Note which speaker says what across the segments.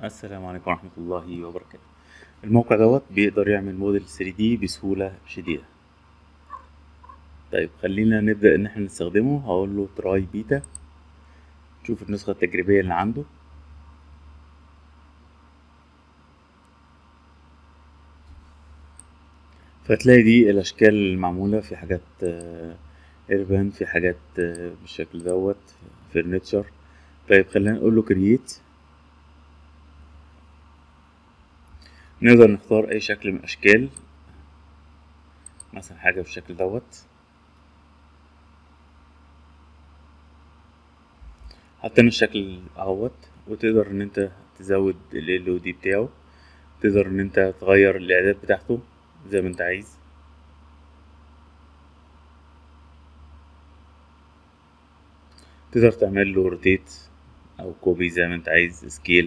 Speaker 1: السلام عليكم ورحمة الله وبركاته الموقع دوت بيقدر يعمل موديل 3D بسهولة شديدة طيب خلينا نبدأ ان احنا نستخدمه هقول له تراي بيتا شوف النسخة التجريبية اللي عنده فتلاقي دي الاشكال المعمولة في حاجات ايربان في حاجات آه، بالشكل دوت فرنتشر طيب خلينا نقول له كرييت نقدر نختار اي شكل من الاشكال مثلا حاجة بالشكل دوت حطينا الشكل اهوت وتقدر ان انت تزود ال ال دي بتاعه تقدر ان انت تغير الاعداد بتاعته زي ما انت عايز تقدر تعمل له روتيت او كوبي زي ما انت عايز سكيل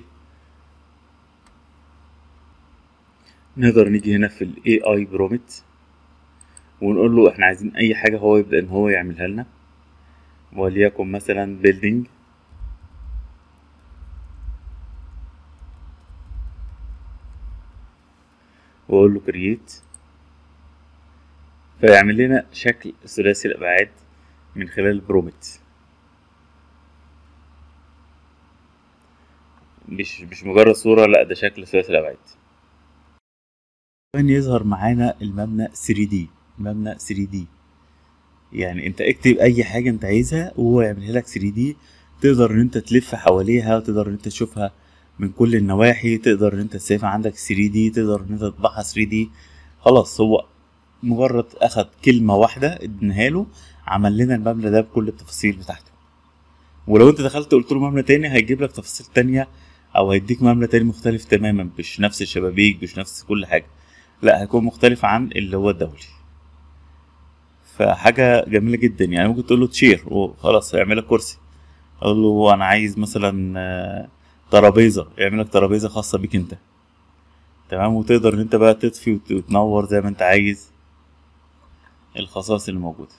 Speaker 1: نقدر نيجي هنا في الاي اي برومت ونقول له احنا عايزين اي حاجة هو يبدأ ان هو يعملها لنا وليكن مثلا building واقول له create فيعمل لنا شكل ثلاثي الابعاد من خلال البرومت مش مش مجرد صورة لا ده شكل ثلاثي الابعاد كمان يظهر معانا المبنى 3D مبنى 3D يعني انت اكتب اي حاجة انت عايزها وهو يعملها لك 3D تقدر ان انت تلف حواليها وتقدر ان انت تشوفها من كل النواحي تقدر ان انت تسيفها عندك 3D تقدر ان انت تطبعها 3D خلاص هو مجرد اخد كلمة واحدة اديناها له عمل لنا المبنى ده بكل التفاصيل بتاعته ولو انت دخلت قلت له مبنى تاني هيجيب لك تفاصيل تانية او هيديك مبنى تاني مختلف تماما مش نفس الشبابيك مش نفس كل حاجة لا هيكون مختلف عن اللي هو الدولي فحاجة جميلة جدا يعني ممكن تقول له تشير وخلاص هيعمل لك كرسي اقول له انا عايز مثلا آه، ترابيزة يعمل لك ترابيزة خاصة بيك انت تمام وتقدر ان انت بقى تطفي وت- وتنور زي ما انت عايز الخصائص اللي موجودة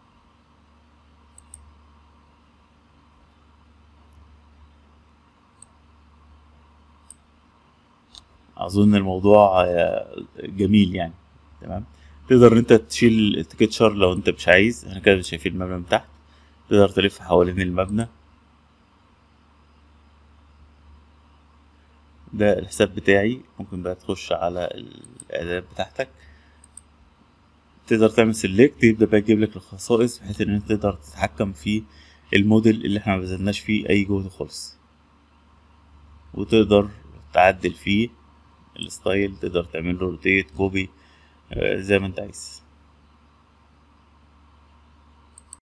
Speaker 1: اظن الموضوع آه، جميل يعني تمام تقدر ان انت تشيل التكتشر لو انت مش عايز احنا كده شايفين المبنى من تحت تقدر تلف حوالين المبنى ده الحساب بتاعي ممكن بقى تخش على الاعدادات بتاعتك تقدر تعمل سيلكت يبدأ بقى يجيب لك الخصائص بحيث ان انت تقدر تتحكم في الموديل اللي احنا مبذلناش فيه اي جهد خالص وتقدر تعدل فيه الستايل تقدر تعمل له روتيت كوبي زي ما انت عايز